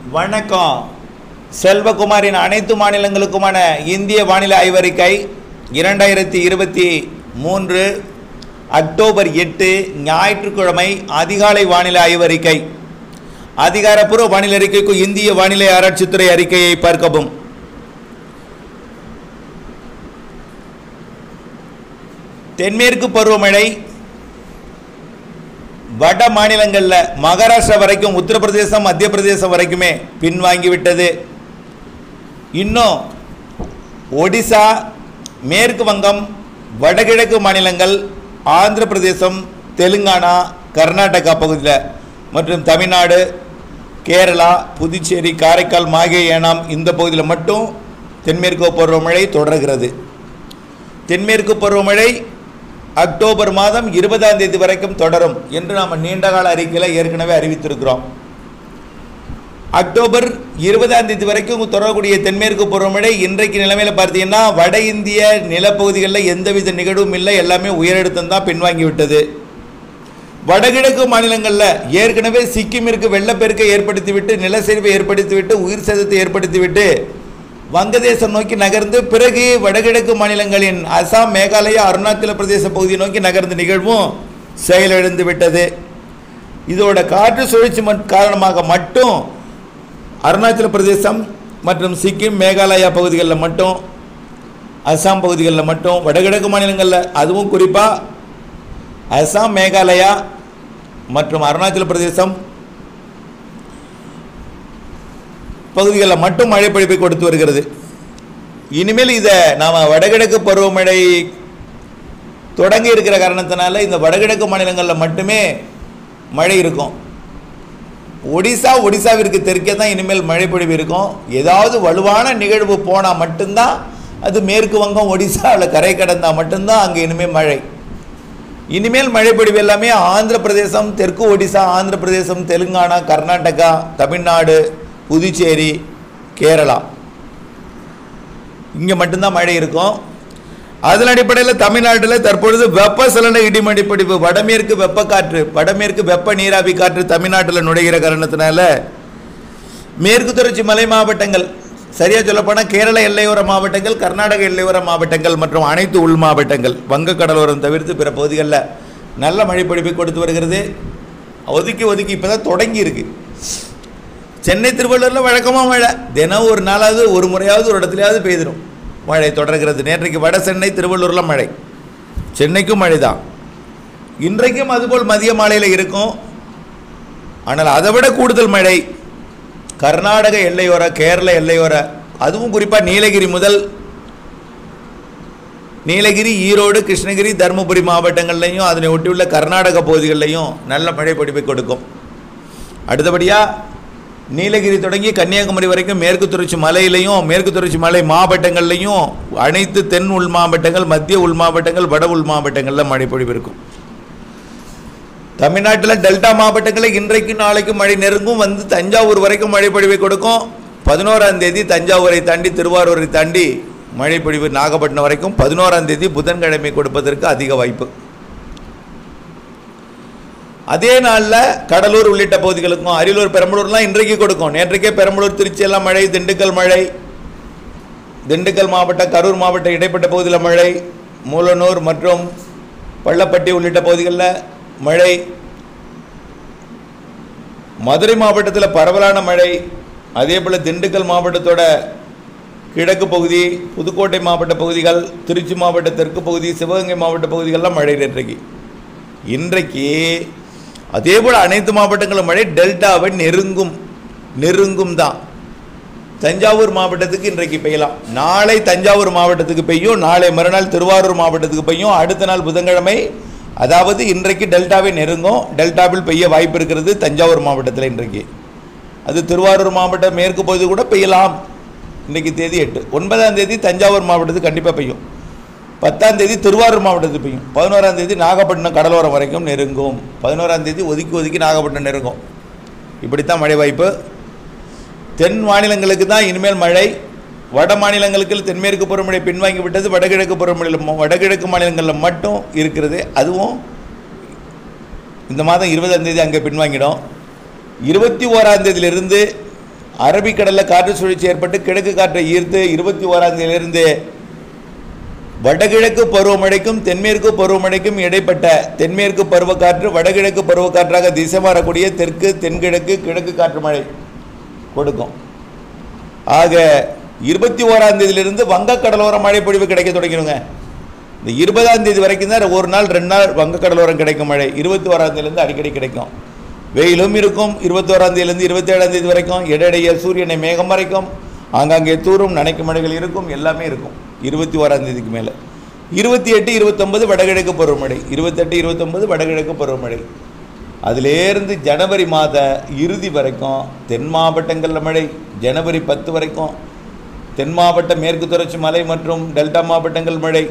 வணக்கம் செல்வகுமாரின் அனைத்து மாநிலங்களுக்குமான இந்திய வானிலை ஆய்வறிக்கை இரண்டாயிரத்தி இருபத்தி மூன்று அக்டோபர் எட்டு ஞாயிற்றுக்கிழமை அதிகாலை வானிலை ஆய்வறிக்கை அதிகாரப்பூர்வ வானிலை அறிக்கைக்கு இந்திய வானிலை ஆராய்ச்சித்துறை அறிக்கையை பார்க்கவும் தென்மேற்கு பருவமழை வட மாநிலங்களில் மகாராஷ்டிரா வரைக்கும் உத்தரப்பிரதேசம் மத்திய பிரதேசம் வரைக்குமே பின்வாங்கிவிட்டது இன்னும் ஒடிசா மேற்கு வங்கம் வடகிழக்கு மாநிலங்கள் ஆந்திர பிரதேசம் தெலுங்கானா கர்நாடகா பகுதியில் மற்றும் தமிழ்நாடு கேரளா புதுச்சேரி காரைக்கால் மாகே ஏனாம் இந்த பகுதியில் மட்டும் தென்மேற்கு பருவமழை தொடர்கிறது தென்மேற்கு பருவமழை அக்டோபர் மாதம் இருபதாம் தேதி வரைக்கும் தொடரும் என்று நாம் நீண்டகால அறிக்கையில் ஏற்கனவே அறிவித்திருக்கிறோம் அக்டோபர் இருபதாம் தேதி வரைக்கும் தொடரக்கூடிய தென்மேற்கு பருவமழை இன்றைக்கு நிலைமையில் பார்த்தீங்கன்னா வட இந்திய நிலப்பகுதிகளில் எந்தவித நிகழ்வும் இல்லை எல்லாமே உயரழுத்தம் தான் பின்வாங்கி விட்டது வடகிழக்கு மாநிலங்களில் ஏற்கனவே சிக்கிமிற்கு வெள்ளப்பெருக்கை ஏற்படுத்திவிட்டு நிலச்சரிவை ஏற்படுத்திவிட்டு உயிர் சேதத்தை ஏற்படுத்திவிட்டு வங்கதேசம் நோக்கி நகர்ந்து பிறகு வடகிழக்கு மாநிலங்களின் அசாம் மேகாலயா அருணாச்சல பிரதேச பகுதியை நோக்கி நகர்ந்த நிகழ்வும் செயலிழந்து விட்டது இதோட காற்று சுழற்சி மட்- காரணமாக மட்டும் அருணாச்சல பிரதேசம் மற்றும் சிக்கிம் மேகாலயா பகுதிகளில் மட்டும் அசாம் பகுதிகளில் மட்டும் வடகிழக்கு மாநிலங்களில் அதுவும் குறிப்பாக அசாம் மேகாலயா மற்றும் அருணாச்சல பிரதேசம் பகுதிகளில் மட்டும் மழை பொழிப்பை கொடுத்து வருகிறது இனிமேல் இதை நாம் வடகிழக்கு பருவமழை தொடங்கி இருக்கிற காரணத்தினால இந்த வடகிழக்கு மாநிலங்களில் மட்டுமே மழை இருக்கும் ஒடிசா ஒடிசாவிற்கு தெற்கே தான் இனிமேல் மழை பொழிவு இருக்கும் ஏதாவது வலுவான நிகழ்வு போனால் மட்டும்தான் அது மேற்கு வங்கம் ஒடிசாவில் கரை கடந்தால் மட்டும்தான் அங்கே இனிமேல் மழை இனிமேல் மழை பொழிவு எல்லாமே ஆந்திர பிரதேசம் தெற்கு ஒடிசா ஆந்திர பிரதேசம் தெலுங்கானா கர்நாடகா தமிழ்நாடு புதுச்சேரி கேரளா இங்கே மட்டும்தான் மழை இருக்கும் அதன் அடிப்படையில் தமிழ்நாட்டில் தற்பொழுது வெப்பசலன இடிமடி பிடிப்பு வடமேற்கு வெப்பக்காற்று வடமேற்கு வெப்ப நீராவி காற்று தமிழ்நாட்டில் நுழைகிற காரணத்தினால மேற்கு தொடர்ச்சி மலை மாவட்டங்கள் சரியாக சொல்லப்போனால் கேரள எல்லையோர மாவட்டங்கள் கர்நாடக எல்லையோர மாவட்டங்கள் மற்றும் அனைத்து உள் மாவட்டங்கள் வங்க கடலோரம் தவிர்த்து பிற பகுதிகளில் நல்ல மழை பொழிப்பை கொடுத்து வருகிறது ஒதுக்கி ஒதுக்கி இப்போ தான் தொடங்கி இருக்கு சென்னை திருவள்ளூரில் வழக்கமாக மழை தினம் ஒரு நாளாவது ஒரு முறையாவது ஒரு இடத்துலையாவது பெய்திடும் மழை தொடர்கிறது நேற்றைக்கு வட சென்னை திருவள்ளூரில் மழை சென்னைக்கும் மழை தான் இன்றைக்கும் அதுபோல் மதிய மாலையில் இருக்கும் ஆனால் அதை விட கூடுதல் மழை கர்நாடக எல்லையோர கேரள எல்லையோர அதுவும் குறிப்பாக நீலகிரி முதல் நீலகிரி ஈரோடு கிருஷ்ணகிரி தருமபுரி மாவட்டங்கள்லையும் அதனை ஒட்டியுள்ள கர்நாடக பகுதிகளிலையும் நல்ல மழை பொழிப்பை கொடுக்கும் அடுத்தபடியாக நீலகிரி தொடங்கி கன்னியாகுமரி வரைக்கும் மேற்கு தொடர்ச்சி மலையிலையும் மேற்கு தொடர்ச்சி மலை மாவட்டங்கள்லையும் அனைத்து தென் உள் மாவட்டங்கள் மத்திய உள் மாவட்டங்கள் வட உள் மாவட்டங்களில் மழை பொழிவு இருக்கும் தமிழ்நாட்டில் டெல்டா மாவட்டங்களில் இன்றைக்கு நாளைக்கு மழை நெருங்கும் வந்து தஞ்சாவூர் வரைக்கும் மழை பொழிவை கொடுக்கும் பதினோராம் தேதி தஞ்சாவூரை தாண்டி திருவாரூரை தாண்டி மழை பொழிவு நாகப்பட்டினம் வரைக்கும் பதினோராம் தேதி புதன்கிழமை கொடுப்பதற்கு அதிக வாய்ப்பு அதே நாளில் கடலூர் உள்ளிட்ட பகுதிகளுக்கும் அரியலூர் பெரம்பலூர்லாம் இன்றைக்கு கொடுக்கும் நேற்றைக்கே பெரம்பலூர் திருச்சி எல்லாம் மழை திண்டுக்கல் மழை திண்டுக்கல் மாவட்டம் கரூர் மாவட்டம் இடைப்பட்ட பகுதியில் மழை மூலனூர் மற்றும் பள்ளப்பட்டி உள்ளிட்ட பகுதிகளில் மழை மதுரை மாவட்டத்தில் பரவலான மழை அதே போல் திண்டுக்கல் மாவட்டத்தோட கிழக்கு பகுதி புதுக்கோட்டை மாவட்ட பகுதிகள் திருச்சி மாவட்ட தெற்கு பகுதி சிவகங்கை மாவட்ட பகுதிகளெலாம் மழை நேற்றைக்கு இன்றைக்கு அதே போல் அனைத்து மாவட்டங்களும் மழை டெல்டாவை நெருங்கும் நெருங்கும் தான் தஞ்சாவூர் மாவட்டத்துக்கு இன்றைக்கு பெய்யலாம் நாளை தஞ்சாவூர் மாவட்டத்துக்கு பெய்யும் நாளை மறுநாள் திருவாரூர் மாவட்டத்துக்கு பெய்யும் அடுத்த நாள் புதன்கிழமை அதாவது இன்றைக்கு டெல்டாவை நெருங்கும் டெல்டாவில் பெய்ய வாய்ப்பு இருக்கிறது தஞ்சாவூர் மாவட்டத்தில் இன்றைக்கு அது திருவாரூர் மாவட்டம் மேற்கு பகுதி கூட பெய்யலாம் இன்றைக்கு தேதி எட்டு ஒன்பதாம் தேதி தஞ்சாவூர் மாவட்டத்துக்கு கண்டிப்பாக பெய்யும் பத்தாம் தேதி திருவாரூர் மாவட்டத்துக்கு பெய்யும் பதினோராம் தேதி நாகப்பட்டினம் கடலோரம் வரைக்கும் நெருங்கும் பதினோராம் தேதி ஒதுக்கி ஒதுக்கி நாகப்பட்டினம் நெருங்கும் இப்படித்தான் மழை வாய்ப்பு தென் மாநிலங்களுக்கு தான் இனிமேல் மழை வட மாநிலங்களுக்கு தென்மேற்கு பருவமழை பின்வாங்கி விட்டது வடகிழக்கு பருவமழையில் ம- வடகிழக்கு மாநிலங்களில் மட்டும் இருக்கிறது அதுவும் இந்த மாதம் இருபதாம் தேதி அங்கே பின்வாங்கிடும் இருபத்தி ஓராம் தேதியிலிருந்து அரபிக்கடலில் காற்று சுழற்சி ஏற்பட்டு கிழக்கு காற்றை ஈர்த்து இருபத்தி ஓராம் தேதியிலிருந்து வடகிழக்கு பருவமழைக்கும் தென்மேற்கு பருவமழைக்கும் இடைப்பட்ட தென்மேற்கு பருவக்காற்று வடகிழக்கு பருவக்காற்றாக திசை மாறக்கூடிய தெற்கு தென்கிழக்கு கிழக்கு காற்று மழை கொடுக்கும் ஆக இருபத்தி ஓராம் தேதியிலிருந்து வங்கக்கடலோர மழை பொழிவு கிடைக்க தொடங்கிடுங்க இந்த இருபதாம் தேதி வரைக்கும் தான் ஒரு நாள் ரெண்டு நாள் வங்கக்கடலோரம் கிடைக்கும் மழை இருபத்தி ஓராம் தேதியிலேருந்து அடிக்கடி கிடைக்கும் வெயிலும் இருக்கும் இருபத்தோராம் தேதியிலேருந்து இருபத்தேழாம் தேதி வரைக்கும் இடையிடையே சூரியனை மேகம் வரைக்கும் ஆங்காங்கே தூரும் நனைக்கும் மழைகள் இருக்கும் எல்லாமே இருக்கும் இருபத்தி ஓராம் தேதிக்கு மேலே இருபத்தி எட்டு இருபத்தொன்பது வடகிழக்கு பருவமழை இருபத்தெட்டு இருபத்தொன்பது வடகிழக்கு பருவமழை அதிலேருந்து ஜனவரி மாத இறுதி வரைக்கும் தென் மாவட்டங்களில் மழை ஜனவரி பத்து வரைக்கும் தென் மாவட்ட மேற்கு தொடர்ச்சி மலை மற்றும் டெல்டா மாவட்டங்கள் மழை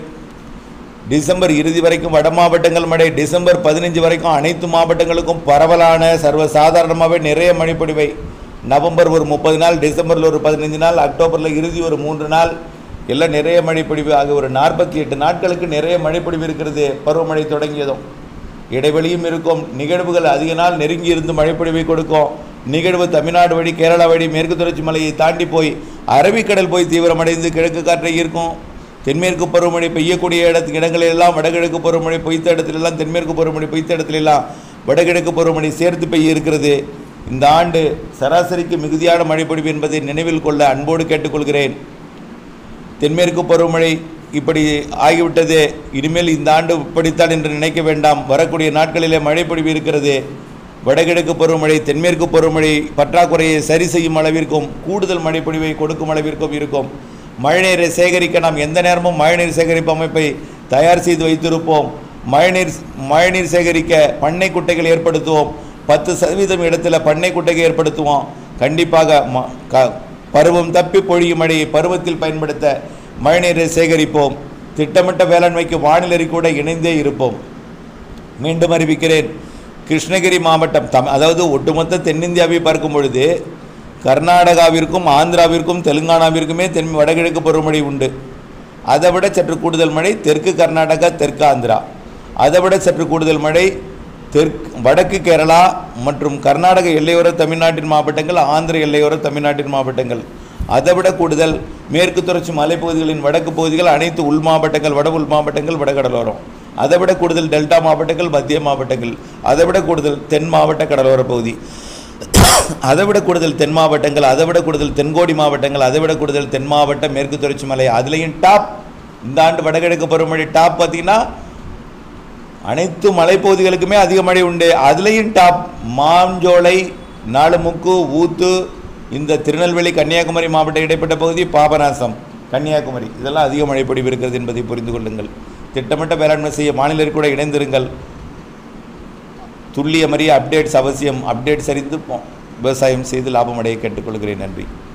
டிசம்பர் இறுதி வரைக்கும் வட மாவட்டங்கள் மழை டிசம்பர் பதினஞ்சு வரைக்கும் அனைத்து மாவட்டங்களுக்கும் பரவலான சர்வ சாதாரணமாகவே நிறைய மழைப்பொழிவை நவம்பர் ஒரு முப்பது நாள் டிசம்பரில் ஒரு பதினஞ்சு நாள் அக்டோபரில் இறுதி ஒரு மூன்று நாள் எல்லாம் நிறைய மழைப்பொழிவு ஆக ஒரு நாற்பத்தி எட்டு நாட்களுக்கு நிறைய மழைப்பொழிவு இருக்கிறது பருவமழை தொடங்கியதும் இடைவெளியும் இருக்கும் நிகழ்வுகள் அதிக நாள் நெருங்கி இருந்து மழைப்பொழிவை கொடுக்கும் நிகழ்வு தமிழ்நாடு வழி கேரளா வழி மேற்கு தொடர்ச்சி மலையை தாண்டி போய் அரபிக்கடல் போய் தீவிரமடைந்து கிழக்கு காற்றை ஈர்க்கும் தென்மேற்கு பருவமழை பெய்யக்கூடிய இடத்து இடங்களெல்லாம் வடகிழக்கு பருவமழை பொய்த்த இடத்துலெல்லாம் தென்மேற்கு பருவமழை பொய்த்த இடத்துலெல்லாம் வடகிழக்கு பருவமழை சேர்த்து பெய்ய இருக்கிறது இந்த ஆண்டு சராசரிக்கு மிகுதியான மழைப்பொழிவு என்பதை நினைவில் கொள்ள அன்போடு கேட்டுக்கொள்கிறேன் தென்மேற்கு பருவமழை இப்படி ஆகிவிட்டது இனிமேல் இந்த ஆண்டு இப்படித்தான் என்று நினைக்க வேண்டாம் வரக்கூடிய நாட்களிலே மழைப்பொழிவு இருக்கிறது வடகிழக்கு பருவமழை தென்மேற்கு பருவமழை பற்றாக்குறையை சரி செய்யும் அளவிற்கும் கூடுதல் மழைப்பொழிவை கொடுக்கும் அளவிற்கும் இருக்கும் மழைநீரை சேகரிக்க நாம் எந்த நேரமும் மழைநீர் சேகரிப்பு அமைப்பை தயார் செய்து வைத்திருப்போம் மழைநீர் மழைநீர் சேகரிக்க பண்ணை குட்டைகள் ஏற்படுத்துவோம் பத்து சதவீதம் இடத்துல பண்ணை குட்டைகள் ஏற்படுத்துவோம் கண்டிப்பாக ம- க- பருவம் தப்பி பொழியும் மழையை பருவத்தில் பயன்படுத்த மழைநீரை சேகரிப்போம் திட்டமிட்ட வேளாண்மைக்கு வானிலை கூட இணைந்தே இருப்போம் மீண்டும் அறிவிக்கிறேன் கிருஷ்ணகிரி மாவட்டம் தம் அதாவது ஒட்டுமொத்த தென்னிந்தியாவை பார்க்கும் பொழுது கர்நாடகாவிற்கும் ஆந்திராவிற்கும் தெலுங்கானாவிற்குமே தென் வடகிழக்கு பருவமழை உண்டு அதை விட சற்று கூடுதல் மழை தெற்கு கர்நாடகா தெற்கு ஆந்திரா அதை விட சற்று கூடுதல் மழை தெற்கு வடக்கு கேரளா மற்றும் கர்நாடக எல்லையோர தமிழ்நாட்டின் மாவட்டங்கள் ஆந்திர எல்லையோர தமிழ்நாட்டின் மாவட்டங்கள் அதை விட கூடுதல் மேற்கு தொடர்ச்சி மலைப்பகுதிகளின் வடக்கு பகுதிகள் அனைத்து உள் மாவட்டங்கள் வட உள் மாவட்டங்கள் வடகடலோரம் அதை விட கூடுதல் டெல்டா மாவட்டங்கள் மத்திய மாவட்டங்கள் அதை விட கூடுதல் தென் மாவட்ட கடலோர பகுதி அதை விட கூடுதல் தென் மாவட்டங்கள் அதை விட கூடுதல் தென்கோடி மாவட்டங்கள் அதை விட கூடுதல் தென் மாவட்ட மேற்கு தொடர்ச்சி மலை அதுலேயும் டாப் இந்த ஆண்டு வடகிழக்கு பருவமழை டாப் பார்த்தீங்கன்னா அனைத்து மலைப்பகுதிகளுக்குமே அதிக மழை உண்டு அதுலேயும் டாப் மாஞ்சோலை நாலுமுக்கு ஊத்து இந்த திருநெல்வேலி கன்னியாகுமரி மாவட்ட இடைப்பட்ட பகுதி பாபநாசம் கன்னியாகுமரி இதெல்லாம் அதிக மழை பொழிவு இருக்கிறது என்பதை புரிந்து கொள்ளுங்கள் திட்டமிட்ட வேளாண்மை செய்ய மாநிலர் கூட இணைந்திருங்கள் துல்லியமறிய அப்டேட்ஸ் அவசியம் அப்டேட்ஸ் அறிந்து போ- விவசாயம் செய்து லாபம் அடைய கேட்டுக்கொள்கிறேன் நன்றி